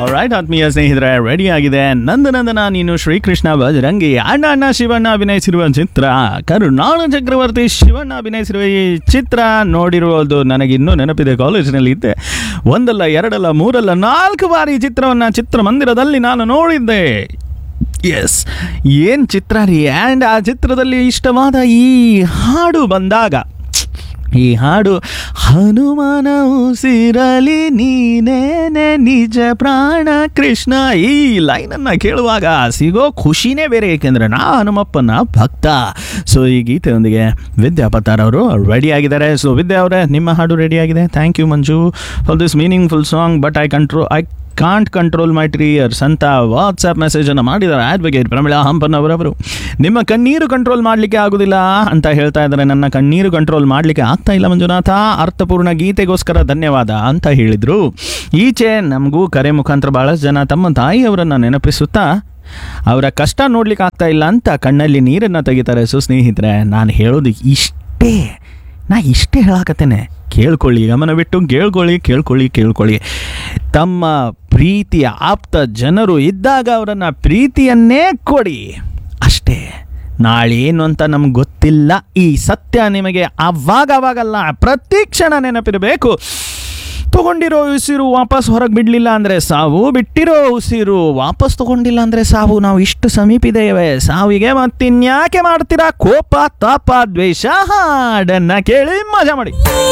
right ಆತ್ಮೀಯ ಸ್ನೇಹಿತರೆ ready ಆಗಿದೆ ನಂದನಂದನ ನೀನು ಶ್ರೀಕೃಷ್ಣ ಬಜರಂಗಿ ಅಣ್ಣ ಅಣ್ಣ ಶಿವಣ್ಣ ಅಭಿನಯಿಸಿರುವ ಚಿತ್ರ ಕರುಣಾಳ ಚಕ್ರವರ್ತಿ ಶಿವಣ್ಣ ಅಭಿನಯಿಸಿರುವ ಈ ಚಿತ್ರ ನೋಡಿರುವುದು ನನಗಿನ್ನೂ ನೆನಪಿದೆ ಕಾಲೇಜಿನಲ್ಲಿ ಇದ್ದೆ ಒಂದಲ್ಲ ಎರಡಲ್ಲ ಮೂರಲ್ಲ ನಾಲ್ಕು ಬಾರಿ ಈ ಚಿತ್ರವನ್ನು ಚಿತ್ರಮಂದಿರದಲ್ಲಿ ನಾನು ನೋಡಿದ್ದೆ ಎಸ್ ಏನು ಚಿತ್ರ ರೀ ಆ್ಯಂಡ್ ಆ ಚಿತ್ರದಲ್ಲಿ ಇಷ್ಟವಾದ ಈ ಹಾಡು ಬಂದಾಗ ಈ ಹಾಡು ಹನುಮಾನ ಉಸಿರಲಿ ನೀನೇನೆ ನಿಜ ಪ್ರಾಣ ಕೃಷ್ಣ ಈ ಲೈನನ್ನು ಕೇಳುವಾಗ ಸಿಗೋ ಖುಷಿನೇ ಬೇರೆ ಏಕೆಂದರೆ ನಾ ಹನುಮಪ್ಪನ ಭಕ್ತ ಸೊ ಈ ಗೀತೆಯೊಂದಿಗೆ ವಿದ್ಯಾ ಪತ್ತಾರ್ ಅವರು ರೆಡಿ ಆಗಿದ್ದಾರೆ ಸೊ ವಿದ್ಯಾ ಅವರೇ ನಿಮ್ಮ ಹಾಡು ರೆಡಿ ಆಗಿದೆ thank you Manju for this meaningful song but I control I can't control my tears ಅಂತ ವಾಟ್ಸಪ್ ಮೆಸೇಜನ್ನು ಮಾಡಿದ್ದಾರೆ ಅಡ್ವೊಕೇಟ್ ಪ್ರಮಿಳಾ ಹಂಪನ್ ಅವರವರು ನಿಮ್ಮ ಕಣ್ಣೀರು ಕಂಟ್ರೋಲ್ ಮಾಡಲಿಕ್ಕೆ ಆಗೋದಿಲ್ಲ ಅಂತ ಹೇಳ್ತಾ ಇದ್ದಾರೆ ನನ್ನ ಕಣ್ಣೀರು ಕಂಟ್ರೋಲ್ ಮಾಡಲಿಕ್ಕೆ ಆಗ್ತಾ ಇಲ್ಲ ಮಂಜುನಾಥ ಅರ್ಥಪೂರ್ಣ ಗೀತೆಗೋಸ್ಕರ ಧನ್ಯವಾದ ಅಂತ ಹೇಳಿದರು ಈಚೆ ನಮಗೂ ಕರೆ ಮುಖಾಂತರ ಭಾಳಷ್ಟು ಜನ ತಮ್ಮ ತಾಯಿಯವರನ್ನು ನೆನಪಿಸುತ್ತಾ ಅವರ ಕಷ್ಟ ನೋಡ್ಲಿಕ್ಕೆ ಆಗ್ತಾ ಇಲ್ಲ ಅಂತ ಕಣ್ಣಲ್ಲಿ ನೀರನ್ನು ತೆಗಿತಾರೆ ಸೊ ಸ್ನೇಹಿತರೆ ನಾನು ಹೇಳೋದು ಇಷ್ಟೇ ನಾ ಇಷ್ಟೇ ಹೇಳಕತ್ತೇನೆ ಕೇಳ್ಕೊಳ್ಳಿ ಗಮನ ಬಿಟ್ಟು ಕೇಳ್ಕೊಳ್ಳಿ ಕೇಳ್ಕೊಳ್ಳಿ ಕೇಳ್ಕೊಳ್ಳಿ ತಮ್ಮ ಪ್ರೀತಿಯ ಆಪ್ತ ಜನರು ಇದ್ದಾಗ ಅವರನ್ನು ಪ್ರೀತಿಯನ್ನೇ ಕೊಡಿ ಅಷ್ಟೇ ನಾಳೆ ಏನು ಅಂತ ನಮ್ಗೆ ಗೊತ್ತಿಲ್ಲ ಈ ಸತ್ಯ ನಿಮಗೆ ಅವಾಗ ಅವಾಗಲ್ಲ ಪ್ರತಿ ಕ್ಷಣ ನೆನಪಿರಬೇಕು ತಗೊಂಡಿರೋ ಉಸಿರು ವಾಪಸ್ ಹೊರಗೆ ಬಿಡಲಿಲ್ಲ ಅಂದರೆ ಸಾವು ಬಿಟ್ಟಿರೋ ಉಸಿರು ವಾಪಸ್ ತಗೊಂಡಿಲ್ಲ ಅಂದರೆ ಸಾವು ನಾವು ಇಷ್ಟು ಸಮೀಪ ಇದ್ದೇವೆ ಸಾವಿಗೆ ಮತ್ತಿನ್ಯಾಕೆ ಮಾಡ್ತೀರಾ ಕೋಪ ತಾಪ ದ್ವೇಷ ಹಾಡನ್ನ ಕೇಳಿ ಮಜಾ ಮಾಡಿ